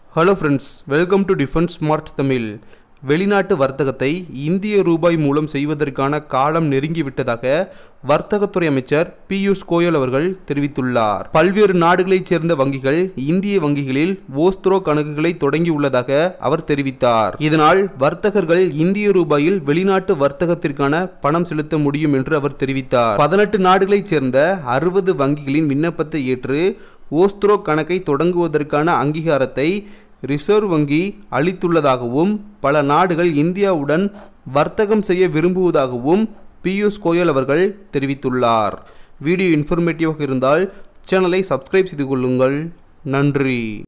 hello friends welcome to defence smart Tamil வெளிநாட்டு வர்த்தகத்தை இந்திய ரூபாய் மூலம் செய்வதற்கான காலம் நெருங்கிவிட்டதாக வர்த்தகத்துறை அமைச்சர் பியூஷ் கோயல் அவர்கள் தெரிவித்துள்ளார் பல்வேறு நாடுகளைச் சேர்ந்த வங்கிகள் இந்திய வங்கிகளில் ஓஸ்த்ரோ கணக்குகளை தொடங்கியுள்ளதாக அவர் தெரிவித்தார் இதனால் வர்த்தகர்கள் இந்திய ரூபாயில் வெளிநாட்டு வர்த்தகத்திற்கான பணம் செலுத்த முடியும் என்று அவர் தெரிவித்தார் பதினெட்டு நாடுகளைச் சேர்ந்த அறுபது வங்கிகளின் விண்ணப்பத்தை ஏற்று ஓஸ்த்ரோ கணக்கை தொடங்குவதற்கான அங்கீகாரத்தை ரிசர்வ் வங்கி அளித்துள்ளதாகவும் பல நாடுகள் இந்தியாவுடன் வர்த்தகம் செய்ய விரும்புவதாகவும் பியூஷ் கோயல் அவர்கள் தெரிவித்துள்ளார் வீடியோ இன்ஃபர்மேட்டிவாக இருந்தால் சேனலை சப்ஸ்கிரைப் செய்து கொள்ளுங்கள் நன்றி